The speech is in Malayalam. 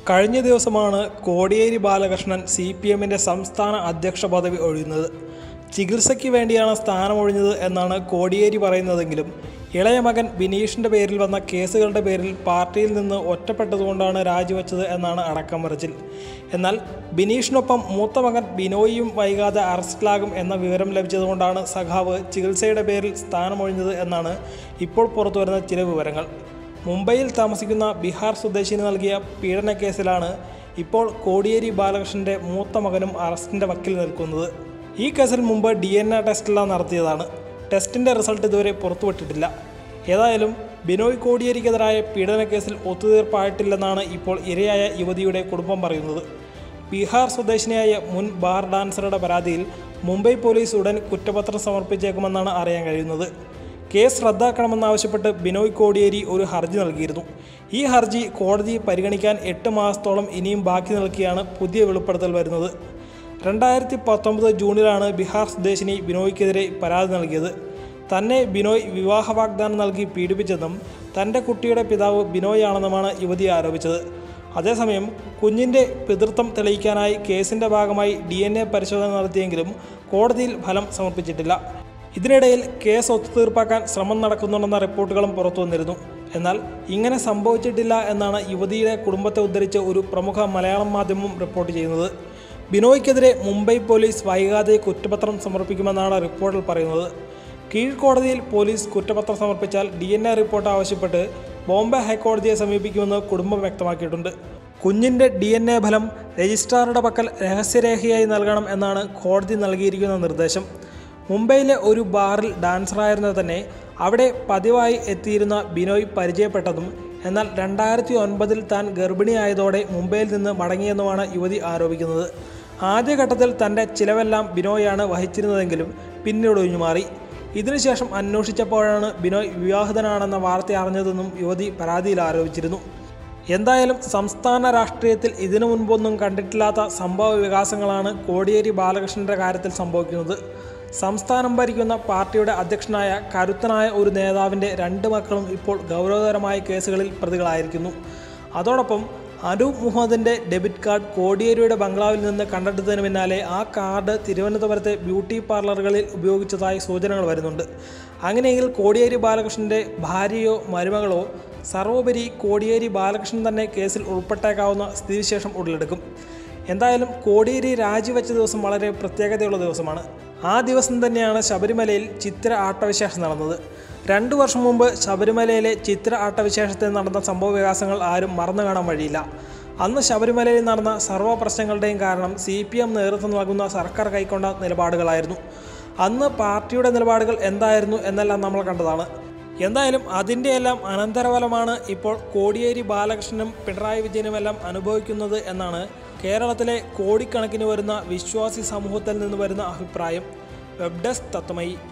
കഴിഞ്ഞ ദിവസമാണ് കോടിയേരി ബാലകൃഷ്ണൻ സി പി എമ്മിൻ്റെ സംസ്ഥാന അധ്യക്ഷ പദവി ഒഴിയുന്നത് ചികിത്സയ്ക്ക് വേണ്ടിയാണ് സ്ഥാനമൊഴിഞ്ഞത് എന്നാണ് കോടിയേരി പറയുന്നതെങ്കിലും ഇളയ മകൻ ബിനീഷിൻ്റെ പേരിൽ വന്ന കേസുകളുടെ പേരിൽ പാർട്ടിയിൽ നിന്ന് ഒറ്റപ്പെട്ടതുകൊണ്ടാണ് രാജിവെച്ചത് എന്നാണ് അടക്കം പറച്ചിൽ എന്നാൽ ബിനീഷിനൊപ്പം മൂത്ത മകൻ ബിനോയിയും വൈകാതെ അറസ്റ്റിലാകും എന്ന വിവരം ലഭിച്ചതുകൊണ്ടാണ് സഖാവ് ചികിത്സയുടെ പേരിൽ സ്ഥാനമൊഴിഞ്ഞത് എന്നാണ് ഇപ്പോൾ പുറത്തുവരുന്ന ചില വിവരങ്ങൾ മുംബൈയിൽ താമസിക്കുന്ന ബീഹാർ സ്വദേശിന് നൽകിയ പീഡനക്കേസിലാണ് ഇപ്പോൾ കോടിയേരി ബാലകൃഷ്ണന്റെ മൂത്ത മകനും അറസ്റ്റിന്റെ വക്കിൽ നിൽക്കുന്നത് ഈ കേസിൽ മുമ്പ് ഡി എൻ എ ടെസ്റ്റെല്ലാം നടത്തിയതാണ് ടെസ്റ്റിന്റെ റിസൾട്ട് ഇതുവരെ പുറത്തുവിട്ടിട്ടില്ല ഏതായാലും ബിനോയ് കോടിയേരിക്കെതിരായ പീഡനക്കേസിൽ ഒത്തുതീർപ്പായിട്ടില്ലെന്നാണ് ഇപ്പോൾ ഇരയായ യുവതിയുടെ കുടുംബം പറയുന്നത് ബീഹാർ സ്വദേശിനിയായ മുൻ ബാർ ഡാൻസറുടെ പരാതിയിൽ മുംബൈ പോലീസ് ഉടൻ കുറ്റപത്രം സമർപ്പിച്ചേക്കുമെന്നാണ് അറിയാൻ കഴിയുന്നത് കേസ് റദ്ദാക്കണമെന്നാവശ്യപ്പെട്ട് ബിനോയ് കോടിയേരി ഒരു ഹർജി നൽകിയിരുന്നു ഈ ഹർജി കോടതി പരിഗണിക്കാൻ എട്ട് മാസത്തോളം ഇനിയും ബാക്കി നിൽക്കെയാണ് പുതിയ വെളിപ്പെടുത്തൽ വരുന്നത് രണ്ടായിരത്തി പത്തൊമ്പത് ജൂണിലാണ് ബീഹാർ സ്വദേശിനി ബിനോയ്ക്കെതിരെ പരാതി നൽകിയത് തന്നെ ബിനോയ് വിവാഹ വാഗ്ദാനം നൽകി പീഡിപ്പിച്ചെന്നും തൻ്റെ കുട്ടിയുടെ പിതാവ് ബിനോയ് ആണെന്നുമാണ് യുവതി ആരോപിച്ചത് അതേസമയം കുഞ്ഞിൻ്റെ പിതൃത്വം തെളിയിക്കാനായി കേസിൻ്റെ ഭാഗമായി ഡി എൻ എ പരിശോധന നടത്തിയെങ്കിലും കോടതിയിൽ ഫലം സമർപ്പിച്ചിട്ടില്ല ഇതിനിടയിൽ കേസ് ഒത്തുതീർപ്പാക്കാൻ ശ്രമം നടക്കുന്നുണ്ടെന്ന റിപ്പോർട്ടുകളും പുറത്തു വന്നിരുന്നു എന്നാൽ ഇങ്ങനെ സംഭവിച്ചിട്ടില്ല എന്നാണ് യുവതിയുടെ കുടുംബത്തെ ഉദ്ധരിച്ച് ഒരു പ്രമുഖ മലയാളം മാധ്യമം റിപ്പോർട്ട് ചെയ്യുന്നത് ബിനോയ്ക്കെതിരെ മുംബൈ പോലീസ് വൈകാതെ കുറ്റപത്രം സമർപ്പിക്കുമെന്നാണ് റിപ്പോർട്ടിൽ പറയുന്നത് കീഴ്ക്കോടതിയിൽ പോലീസ് കുറ്റപത്രം സമർപ്പിച്ചാൽ ഡി എൻ എ റിപ്പോർട്ട് ആവശ്യപ്പെട്ട് ബോംബെ ഹൈക്കോടതിയെ സമീപിക്കുമെന്ന് കുടുംബം വ്യക്തമാക്കിയിട്ടുണ്ട് കുഞ്ഞിൻ്റെ ഡി എൻ എ ഫലം രജിസ്ട്രാറുടെ പക്കൽ രഹസ്യരേഖയായി നൽകണം എന്നാണ് കോടതി നൽകിയിരിക്കുന്ന നിർദ്ദേശം മുംബൈയിലെ ഒരു ബാറിൽ ഡാൻസറായിരുന്ന തന്നെ അവിടെ പതിവായി എത്തിയിരുന്ന ബിനോയ് പരിചയപ്പെട്ടതും എന്നാൽ രണ്ടായിരത്തി ഒൻപതിൽ താൻ ഗർഭിണിയായതോടെ മുംബൈയിൽ നിന്ന് മടങ്ങിയെന്നുമാണ് യുവതി ആരോപിക്കുന്നത് ആദ്യഘട്ടത്തിൽ തൻ്റെ ചിലവെല്ലാം ബിനോയാണ് വഹിച്ചിരുന്നതെങ്കിലും പിന്നീട് ഒഴിഞ്ഞുമാറി ഇതിനുശേഷം അന്വേഷിച്ചപ്പോഴാണ് ബിനോയ് വിവാഹിതനാണെന്ന വാർത്ത അറിഞ്ഞതെന്നും യുവതി പരാതിയിൽ ആരോപിച്ചിരുന്നു എന്തായാലും സംസ്ഥാന രാഷ്ട്രീയത്തിൽ ഇതിനു മുൻപൊന്നും കണ്ടിട്ടില്ലാത്ത സംഭവ വികാസങ്ങളാണ് കോടിയേരി ബാലകൃഷ്ണന്റെ കാര്യത്തിൽ സംഭവിക്കുന്നത് സംസ്ഥാനം ഭരിക്കുന്ന പാർട്ടിയുടെ അധ്യക്ഷനായ കരുത്തനായ ഒരു നേതാവിൻ്റെ രണ്ട് മക്കളും ഇപ്പോൾ ഗൗരവതരമായ കേസുകളിൽ പ്രതികളായിരിക്കുന്നു അതോടൊപ്പം അനൂപ് മുഹമ്മദിൻ്റെ ഡെബിറ്റ് കാർഡ് കോടിയേരിയുടെ ബംഗ്ലാവിൽ നിന്ന് കണ്ടെടുത്തതിന് പിന്നാലെ ആ കാർഡ് തിരുവനന്തപുരത്തെ ബ്യൂട്ടി പാർലറുകളിൽ ഉപയോഗിച്ചതായി സൂചനകൾ വരുന്നുണ്ട് അങ്ങനെയെങ്കിൽ കോടിയേരി ബാലകൃഷ്ണൻ്റെ ഭാര്യയോ മരുമകളോ സർവോപരി കോടിയേരി ബാലകൃഷ്ണൻ തന്നെ കേസിൽ ഉൾപ്പെട്ടേക്കാവുന്ന സ്ഥിതിവിശേഷം ഉടലെടുക്കും എന്തായാലും കോടിയേരി രാജിവെച്ച ദിവസം വളരെ പ്രത്യേകതയുള്ള ദിവസമാണ് ആ ദിവസം തന്നെയാണ് ശബരിമലയിൽ ചിത്ര ആട്ടവിശേഷം നടന്നത് രണ്ടു വർഷം മുമ്പ് ശബരിമലയിലെ ചിത്ര ആട്ടവിശേഷത്തിൽ നടന്ന സംഭവ വികാസങ്ങൾ ആരും മറന്നു കാണാൻ വഴിയില്ല അന്ന് ശബരിമലയിൽ നടന്ന സർവ്വ പ്രശ്നങ്ങളുടെയും കാരണം സി പി എം നേതൃത്വം നൽകുന്ന സർക്കാർ കൈക്കൊണ്ട നിലപാടുകളായിരുന്നു അന്ന് പാർട്ടിയുടെ നിലപാടുകൾ എന്തായിരുന്നു എന്നെല്ലാം നമ്മൾ കണ്ടതാണ് എന്തായാലും അതിൻ്റെ എല്ലാം അനന്തരഫലമാണ് ഇപ്പോൾ കോടിയേരി ബാലകൃഷ്ണനും പിണറായി വിജയനുമെല്ലാം അനുഭവിക്കുന്നത് എന്നാണ് കേരളത്തിലെ കോടിക്കണക്കിന് വരുന്ന വിശ്വാസി സമൂഹത്തിൽ നിന്ന് വരുന്ന അഭിപ്രായം വെബ് ഡെസ്ക് തത്വമയി